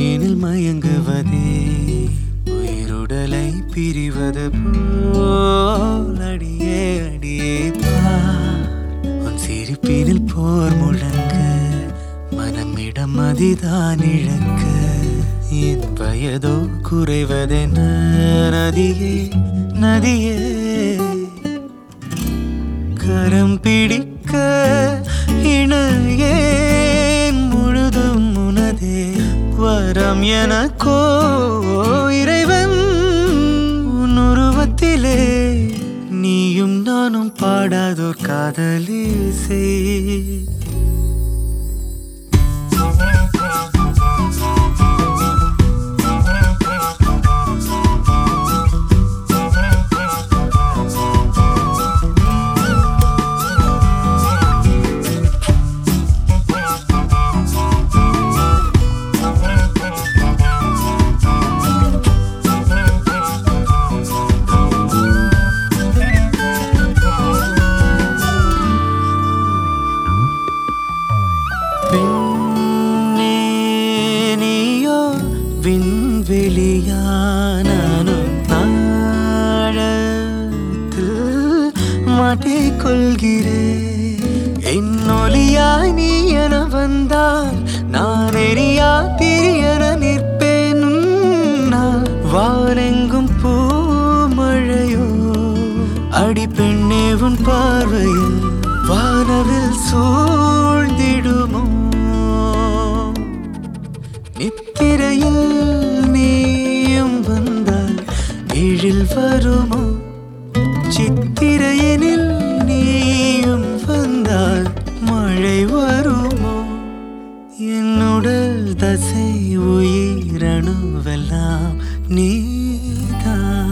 மடியினில் மயங்குவதே உயிருடலை பிரிவது போல் அடியே அடியே பார் உன் சிரிப்பினில் போர் முழங்க மனமிடம் அதிதான் இழக்க என் வயதோ குறைவதென நதியே நதியே கரம் பிடிக்க இணையேன் முழுதும் உனதே வரம் எனக்கோ இறைவன் உன் உருவத்திலே நீயும் நானும் பாடாதோர் காதலே செய் பெண்ணே நீயோ விண்வெளியானானும் நாழத்தில் மாட்டிக்கொள்கிறேன் என்னொலியாய் நீ என வந்தால் நான் எரியா திரியன நிற்பேன் நான் வாரெங்கும் பூமழையோ அடி பெண்ணே உன் பார்வையில் வானவில் சூழ்ந்திடுமோ நித்திரையில் நீயும் வந்தால் எழில் வருமோ சித்திரையனில் நீயும் வந்தால் மழை வருமோ என்னுடல் தசை உயிரணுவெல்லாம் நீதான்